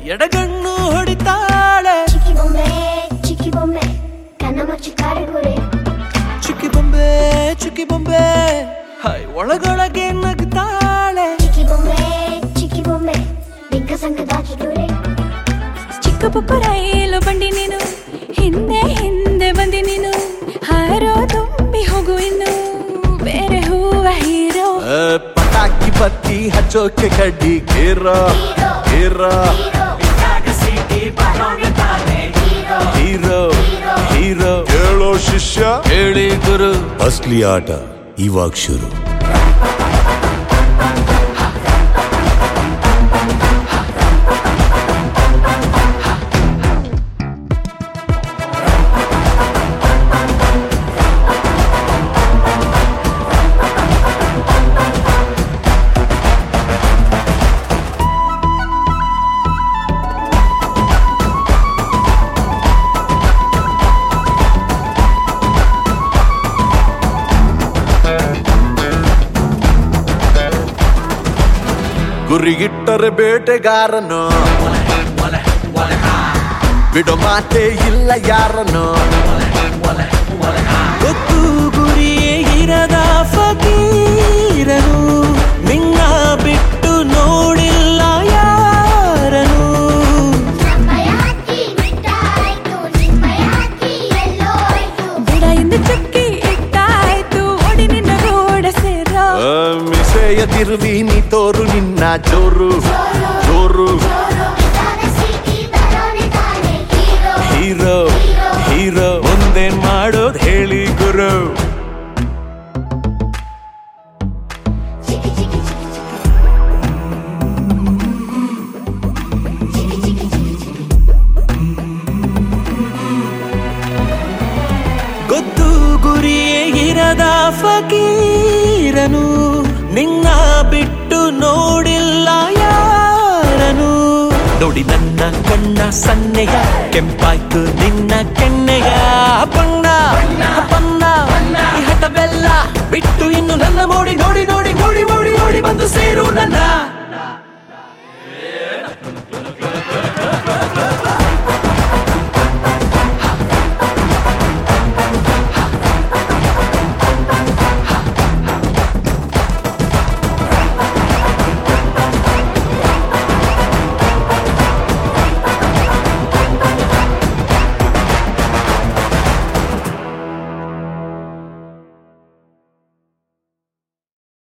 ಎಡಗಣ್ಣು ಹೊಡಿತಾಳೆ ಚಿಕ್ಕಿ ಬೊಂಬೆ ಚಿಕ್ಕಿ ಬೊಂಬೆ ಕಣ್ಣ ಮುಚ್ಚಿ ಕಾಡುಗುರೆ ಚುಕ್ಕಿ ಬೊಂಬೆ ಚುಕ್ಕಿ ಬೊಂಬೆ ಹಾಯ್ ಒಳಗೊಳಗೆ ನಗ್ತಾಳೆ ಚಿಕ್ಕಿ ಬೊಂಬೆ ಚಿಕ್ಕಿ ಬೊಂಬೆ ಬಿಕ್ಕ ಸಂಕದಾಕಿಗುರೆ ಚಿಕ್ಕ ಪುಕ್ಕ ರೈಲು ಬಂಡಿ ನೀನು ಹಿಂದೆ ಹಿಂದೆ ಬಂದಿ ನೀನು ಹಾರೋ ತುಂಬಿ ಹೋಗು ಇನ್ನು ಬೇರೆ ಹೂವ ಹೀರೋ ಆ, ಪಟಾಕಿ ಬತ್ತಿ ಹಚ್ಚೋಕೆ ಕಡ್ಡಿ ಗೇರ ಗೇರ ಹೀರೋ ಹೀರೋ ಹೇಳೋ ಶಿಷ್ಯ ಹೇಳಿ ಗುರು ಅಸ್ಲಿ ಆಟ ಇವಾಗ ಶುರು ಗುರಿಗಿಟ್ಟರೆ ಬೇಟೆಗಾರನು ಬಿಡೋ ಮಾತೆ ಇಲ್ಲ ಯಾರನು ಗೊತ್ತು ಗುರಿಯೇ ಇರದ ಫಕೀರನು ನಿನ್ನ ಬಿಟ್ಟು ನೋಡಿಲ್ಲ ಯಾರನು ನಮ್ಮಯಾಕಿ ಮಿಟ್ಟಾಯ್ತು ನಿಮ್ಮಯಾಕಿ ಎಲ್ಲೋಯ್ತು ಬಿಡ ಎಂದು ಚುಕ್ಕಿ ಇಟ್ಟಾಯ್ತು ಓಡಿ ನಿನ್ನ ರೋಡ ಸೇರೋ ಆ, ಮಿಸೆಯ ತಿರುವಿ ನೀ ತೋರು ನಿನ್ನ ಜೋರು ಜೋರು ಇದಾದ ಸಿಟಿ ಬರೋನೆ ತಾನೆ ಹೀರೋ ಹೀರೋ ಹೀರೋ ಮುಂದೇನ್ ಮಾಡೋದ್ ಹೇಳಿ ಗುರು ಚಿಕ್ಕಿ ಚಿಕ್ಕಿ ಚಿಕ್ಕಿ ಚಿಕ್ಕಿ ಚಿಕ್ಕಿ ಚಿಕ್ಕಿ ಚಿಕ್ಕಿ ಗೊತ್ತು ಗುರಿಯೇ ಇರದ ಫಕೀರನು ನಿನ್ನ ಬಿಟ್ಟು ನೋಡಿಲ್ಲ ಯಾರನು ನೋಡಿ ನನ್ನ ಕಣ್ಣ ಸನ್ನೆಯ ಕೆಂಪಾಯ್ತು ನಿನ್ನ ಕೆನ್ನೆಯ ಬಣ್ಣ ಬಣ್ಣ